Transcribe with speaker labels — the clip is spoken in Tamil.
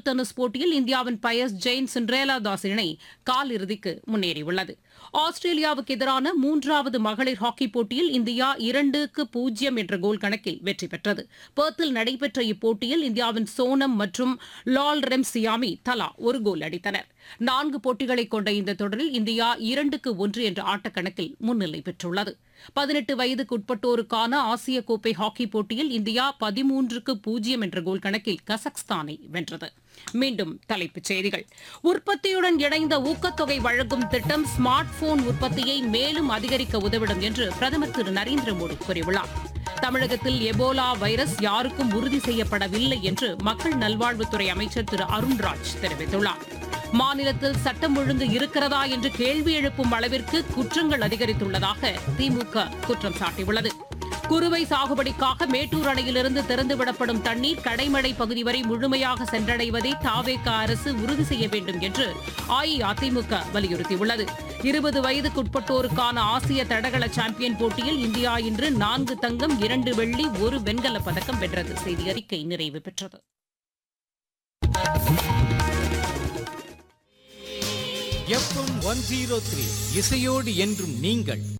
Speaker 1: டென்னிஸ் போட்டியில் இந்தியாவின் பயஸ் ஜெயின் சிண்ட்ரேலா தாஸ் இணை காலிறுதிக்கு முன்னேறியுள்ளது ஆஸ்திரேலியாவுக்கு எதிரான மூன்றாவது மகளிர் ஹாக்கி போட்டியில் இந்தியா இரண்டுக்கு பூஜ்ஜியம் என்ற கோல் கணக்கில் வெற்றி பெற்றது பேர்த்தில் நடைபெற்ற இப்போட்டியில் இந்தியாவின் சோனம் மற்றும் லால் ரெம் சியாமி தலா ஒரு கோல் அடித்தனர் நான்கு போட்டிகளை கொண்ட இந்த தொடரில் இந்தியா இரண்டுக்கு ஒன்று என்ற ஆட்டக்கணக்கில் முன்னிலை பெற்றுள்ளது பதினெட்டு வயதுக்குட்பட்டோருக்கான ஆசிய கோப்பை ஹாக்கி போட்டியில் இந்தியா பதிமூன்றுக்கு பூஜ்ஜியம் என்ற கோல் கணக்கில் கசக்ஸ்தானை வென்றது மீண்டும் தலைப்புச் செய்திகள் உற்பத்தியுடன் இணைந்த ஊக்கத்தொகை வழங்கும் திட்டம் ஸ்மார்ட் போன் உற்பத்தியை மேலும் அதிகரிக்க உதவிடும் என்று பிரதமர் திரு நரேந்திர மோடி கூறியுள்ளார் தமிழகத்தில் எபோலா வைரஸ் யாருக்கும் உறுதி செய்யப்படவில்லை என்று மக்கள் நல்வாழ்வுத்துறை அமைச்சர் திரு அருண்ராஜ் தெரிவித்துள்ளார் மாநிலத்தில் சட்டம் ஒழுங்கு இருக்கிறதா என்று கேள்வி எழுப்பும் அளவிற்கு குற்றங்கள் அதிகரித்துள்ளதாக திமுக குற்றம் சாட்டியுள்ளது குறுவை சாகுபடிக்காக மேட்டூர் அணையிலிருந்து திறந்துவிடப்படும் தண்ணீர் கடைமடை பகுதி வரை முழுமையாக சென்றடைவதை தாவேக அரசு உறுதி செய்ய வேண்டும் என்று அஇஅதிமுக வலியுறுத்தியுள்ளது இருபது வயதுக்குட்பட்டோருக்கான ஆசிய தடகள சாம்பியன் போட்டியில் இந்தியா இன்று நான்கு தங்கம் இரண்டு வெள்ளி ஒரு வெண்கலப் பதக்கம் வென்றது செய்தி அறிக்கை நிறைவு பெற்றது
Speaker 2: எஃப்எம் ஒன் ஜீரோ த்ரீ இசையோடு என்றும் நீங்கள்